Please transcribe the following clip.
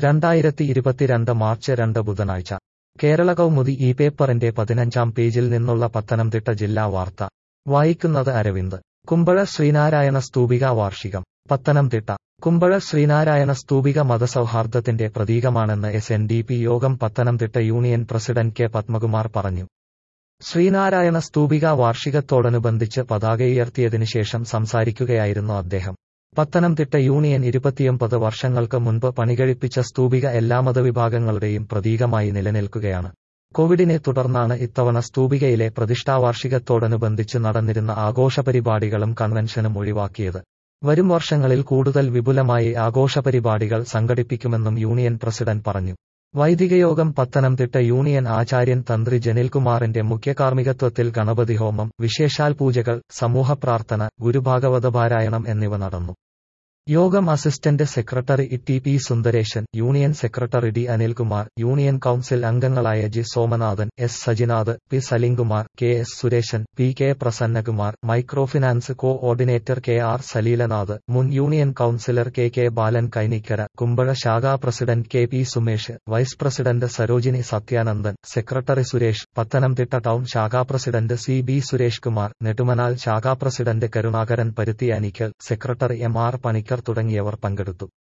രണ്ടായിരത്തി ഇരുപത്തിരണ്ട് മാർച്ച് രണ്ട് ബുധനാഴ്ച കേരള കൗമുദി ഈ പേപ്പറിന്റെ പതിനഞ്ചാം പേജിൽ നിന്നുള്ള പത്തനംതിട്ട ജില്ലാ വാർത്ത വായിക്കുന്നത് അരവിന്ദ് കുമ്പഴ ശ്രീനാരായണ സ്തൂപിക വാർഷികം പത്തനംതിട്ട കുമ്പഴ ശ്രീനാരായണ സ്തൂപിക മതസൗഹാർദ്ദത്തിന്റെ പ്രതീകമാണെന്ന് എസ് എൻ ഡി പി യോഗം Pathanamthitta union president K Padmakumar പറഞ്ഞു ശ്രീനാരായണ സ്തൂപിക വാർഷികത്തോടനുബന്ധിച്ച് പതാകയുയർത്തിയതിനു ശേഷം സംസാരിക്കുകയായിരുന്നു അദ്ദേഹം പത്തനംതിട്ട യൂണിയൻ ഇരുപത്തിയൊമ്പത് വർഷങ്ങൾക്ക് മുൻപ് പണികഴിപ്പിച്ച സ്തൂപിക എല്ലാ മതവിഭാഗങ്ങളുടെയും പ്രതീകമായി നിലനിൽക്കുകയാണ് കോവിഡിനെ തുടർന്നാണ് ഇത്തവണ സ്തൂപികയിലെ പ്രതിഷ്ഠാവാർഷികത്തോടനുബന്ധിച്ച് നടന്നിരുന്ന ആഘോഷപരിപാടികളും കൺവെൻഷനും ഒഴിവാക്കിയത് വരും വർഷങ്ങളിൽ കൂടുതൽ വിപുലമായി ആഘോഷപരിപാടികൾ സംഘടിപ്പിക്കുമെന്നും യൂണിയൻ പ്രസിഡന്റ് പറഞ്ഞു വൈദികയോഗം പത്തനംതിട്ട യൂണിയൻ ആചാര്യൻ തന്ത്രി ജനിൽകുമാറിന്റെ മുഖ്യകാർമ്മികത്വത്തിൽ ഗണപതി ഹോമം വിശേഷാൽ പൂജകൾ സമൂഹപ്രാർത്ഥന ഗുരുഭാഗവത പാരായണം എന്നിവ നടന്നു യോഗം assistant secretary T P Sundaresan union secretary D Anilkumar union council അംഗങ്ങളായ G Somanathan S Sajinath P Salimkumar K S Suresan P K Prasannakumar microfinance coordinator K R Saleelanath മുൻ union councillor K K Balan Kainikkara Kumbazha ശാഖാ president K P Sumesh vice president Sarojini Sathyanandan secretary Suresh Pathanamthitta town ശാഖാ president C B Suresh Kumar Nedumanal ശാഖാ president Karunakaran Paruthiyanickal secretary M R Panicker തുടങ്ങിയവർ പങ്കെടുത്തു